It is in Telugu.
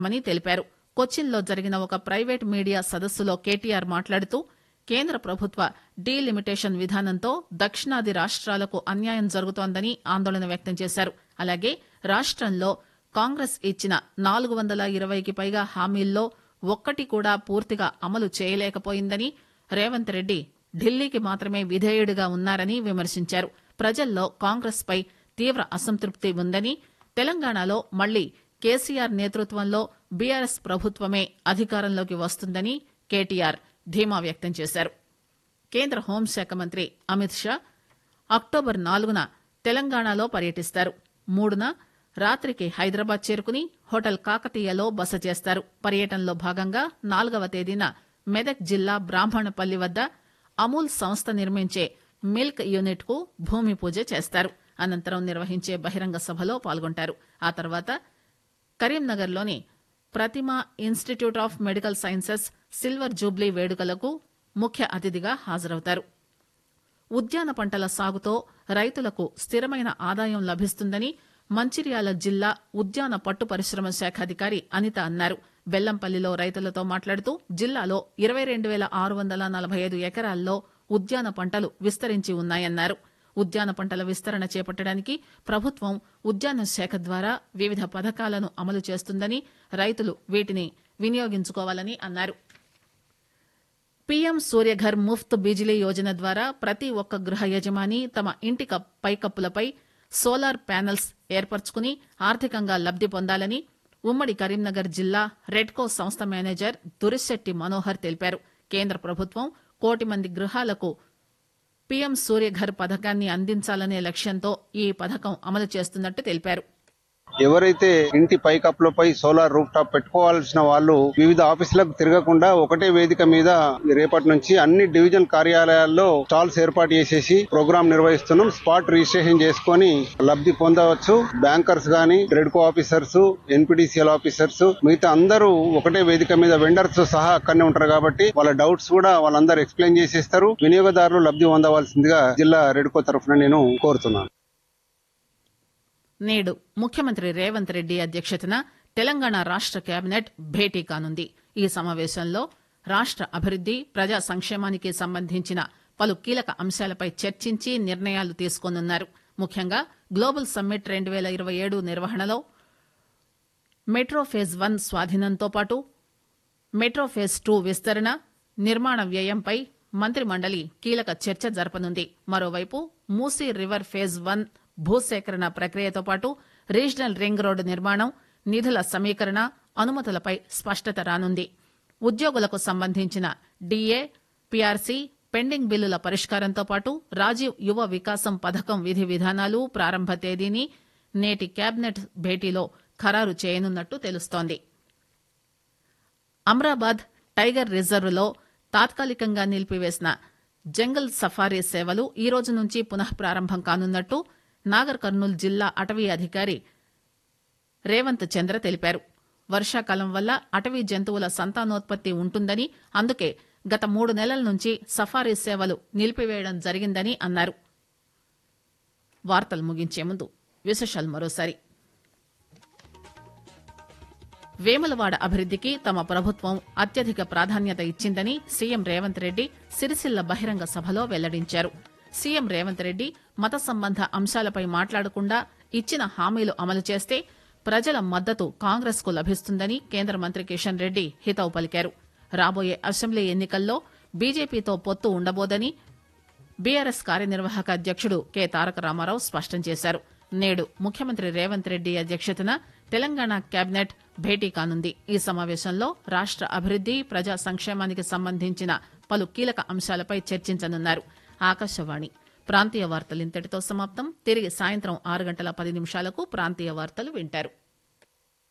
మని తెలిపారు కొచ్చిన్లో జరిగిన ఒక ప్రైవేట్ మీడియా సదస్సులో కేటీఆర్ మాట్లాడుతూ కేంద్ర ప్రభుత్వ డీలిమిటేషన్ విధానంతో దక్షిణాది రాష్ట్రాలకు అన్యాయం జరుగుతోందని ఆందోళన వ్యక్తం చేశారు అలాగే రాష్ట్రంలో కాంగ్రెస్ ఇచ్చిన నాలుగు వందల ఇరవైకి పైగా హామీల్లో ఒక్కటి కూడా పూర్తిగా అమలు చేయలేకపోయిందని రేవంత్ రెడ్డి ఢిల్లీకి మాత్రమే విధేయుడిగా ఉన్నారని విమర్శించారు ప్రజల్లో కాంగ్రెస్ పై తీవ్ర అసంతృప్తి ఉందని తెలంగాణలో మళ్లీ కేసీఆర్ నేతృత్వంలో బీఆర్ఎస్ ప్రభుత్వమే అధికారంలోకి వస్తుందని కేటీఆర్ ధీమా వ్యక్తం చేశారు కేంద్ర హోంశాఖ మంత్రి అమిత్ షా అక్టోబర్ నాలుగున తెలంగాణలో పర్యటిస్తారు మూడున రాత్రికి హైదరాబాద్ చేరుకుని హోటల్ కాకతీయలో బస చేస్తారు పర్యటనలో భాగంగా నాలుగవ తేదీన మెదక్ జిల్లా బ్రాహ్మణపల్లి వద్ద అమూల్ సంస్థ నిర్మించే మిల్క్ యూనిట్ కు భూమి పూజ చేస్తారు అనంతరం నిర్వహించే బహిరంగ సభలో పాల్గొంటారు ఆ తర్వాత కరీంనగర్లోని Prathima institute of medical sciences silver jubilee వేడుకలకు ముఖ్య అతిథిగా హాజరవుతారు ఉద్యాన పంటల సాగుతో రైతులకు స్థిరమైన ఆదాయం లభిస్తుందని మంచిర్యాల జిల్లా ఉద్యాన పట్టు పరిశ్రమ శాఖ అధికారి అనిత అన్నారు బెల్లంపల్లిలో రైతులతో మాట్లాడుతూ జిల్లాలో ఇరవై రెండు వేల ఆరు వందల నలభై ఐదు ఎకరాల్లో ఉద్యాన పంటలు విస్తరించి ఉన్నాయన్నారు ఉద్యాన పంటల విస్తరణ చేపట్టడానికి ప్రభుత్వం ఉద్యాన శాఖ ద్వారా వివిధ పథకాలను అమలు చేస్తుందని రైతులు వీటిని వినియోగించుకోవాలని అన్నారు పీఎం సూర్యఘర్ ముఫ్త్ బిజిలీ యోజన ద్వారా ప్రతి ఒక్క గృహ యజమాని తమ ఇంటి కప్- పైకప్పులపై సోలార్ ప్యానెల్స్ ఏర్పరచుకుని ఆర్థికంగా లబ్ది పొందాలని ఉమ్మడి కరీంనగర్ జిల్లా రెడ్కో సంస్థ మేనేజర్ దురిశెట్టి మనోహర్ తెలిపారు కేంద్ర ప్రభుత్వం కోటి మంది గృహాలకు పీఎం సూర్యఘర్ పథకాన్ని అందించాలనే లక్ష్యంతో ఈ పథకం అమలు చేస్తున్నట్టు తెలిపారు ఎవరైతే ఇంటి పైకప్పులపై సోలార్ రూఫ్ టాప్ పెట్టుకోవాల్సిన వాళ్ళు వివిధ ఆఫీసులకు తిరగకుండా ఒకటే వేదిక మీద రేపటి నుంచి అన్ని డివిజన్ కార్యాలయాల్లో స్టాల్స్ ఏర్పాటు చేసేసి ప్రోగ్రామ్ నిర్వహిస్తున్నాం స్పాట్ రిజిస్ట్రేషన్ చేసుకొని లబ్ధి పొందవచ్చు బ్యాంకర్స్ గాని రెడ్కో ఆఫీసర్స్ ఎన్పిడిసిఎల్ ఆఫీసర్స్ మిగతా అందరూ ఒకటే వేదిక మీద వెండర్స్ సహా అక్కడనే ఉంటారు కాబట్టి వాళ్ళ డౌట్స్ కూడా వాళ్ళందరూ ఎక్స్ప్లెయిన్ చేసేస్తారు వినియోగదారులు లబ్ధి పొందవలసిందిగా జిల్లా రెడ్కో తరఫున నేను కోరుతున్నాను నేడు ముఖ్యమంత్రి రేవంత్ రెడ్డి అధ్యక్షతన తెలంగాణ రాష్ట కేబినెట్ భేటీ కానుంది ఈ సమావేశంలో రాష్ట అభివృద్ది ప్రజా సంక్షేమానికి సంబంధించిన పలు కీలక అంశాలపై చర్చించి నిర్ణయాలు తీసుకోనున్నారు ముఖ్యంగా గ్లోబల్ సమ్మిట్ రెండు పేల ఇరవై ఏడు నిర్వహణలో మెట్రో ఫేజ్ వన్ స్వాధీనంతో పాటు మెట్రో ఫేజ్ టూ విస్తరణ నిర్మాణ వ్యయంపై మంత్రి మండలి కీలక చర్చ జరపనుంది మరోవైపు మూసీ రివర్ ఫేజ్ వన్ భూసేకరణ ప్రక్రియతో పాటు రీజనల్ రింగ్ రోడ్డు నిర్మాణం నిధుల సమీకరణ అనుమతులపై స్పష్టత రానుంది ఉద్యోగులకు సంబంధించిన డీఏ పీఆర్సీ పెండింగ్ బిల్లుల పరిష్కారంతో పాటు రాజీవ్ యువ వికాసం పథకం విధి విధానాలు ప్రారంభ తేదీని నేటి కేబినెట్ భేటీలో ఖరారు చేయనున్నట్టు తెలుస్తోంది అమ్రాబాద్ టైగర్ రిజర్వ్లో తాత్కాలికంగా నిలిపివేసిన జంగల్ సఫారీ సేవలు ఈ రోజు నుంచి పునః ప్రారంభం కానున్నట్టు నాగర్ కర్నూల్ జిల్లా అటవీ అధికారి రేవంత్ చంద్ర తెలిపారు వర్షాకాలం వల్ల అటవీ జంతువుల సంతానోత్పత్తి ఉంటుందని అందుకే గత మూడు నెలల నుంచి సఫారీ సేవలు నిలిపివేయడం జరిగిందని అన్నారు వార్తలు ముగించే ముందు విశేషాలు మరోసారి వేములవాడ అభివృద్దికి తమ ప్రభుత్వం అత్యధిక ప్రాధాన్యత ఇచ్చిందని సీఎం రేవంత్ రెడ్డి సిరిసిల్ల బహిరంగ సభలో వెల్లడించారు సీఎం రేవంత్ రెడ్డి మత సంబంధ అంశాలపై మాట్లాడకుండా ఇచ్చిన హామీలు అమలు చేస్తే ప్రజల మద్దతు కాంగ్రెస్ కు లభిస్తుందని కేంద్ర మంత్రి కిషన్ రెడ్డి హితవు పలికారు రాబోయే అసెంబ్లీ ఎన్నికల్లో బీజేపీతో పొత్తు ఉండబోదని బీఆర్ఎస్ కార్యనిర్వాహక అధ్యక్షుడు కె తారక రామారావు స్పష్టం చేశారు నేడు ముఖ్యమంత్రి రేవంత్ రెడ్డి అధ్యక్షతన తెలంగాణ కేబినెట్ భేటీ కానుంది ఈ సమావేశంలో రాష్ట అభివృద్ది ప్రజా సంక్షేమానికి సంబంధించిన పలు కీలక అంశాలపై చర్చించనున్నారు ఆకాశవాణి ప్రాంతీయ వార్తలు ఇంతటితో సమాప్తం తిరిగి సాయంత్రం ఆరు గంటల పది నిమిషాలకు ప్రాంతీయ వార్తలు వింటారు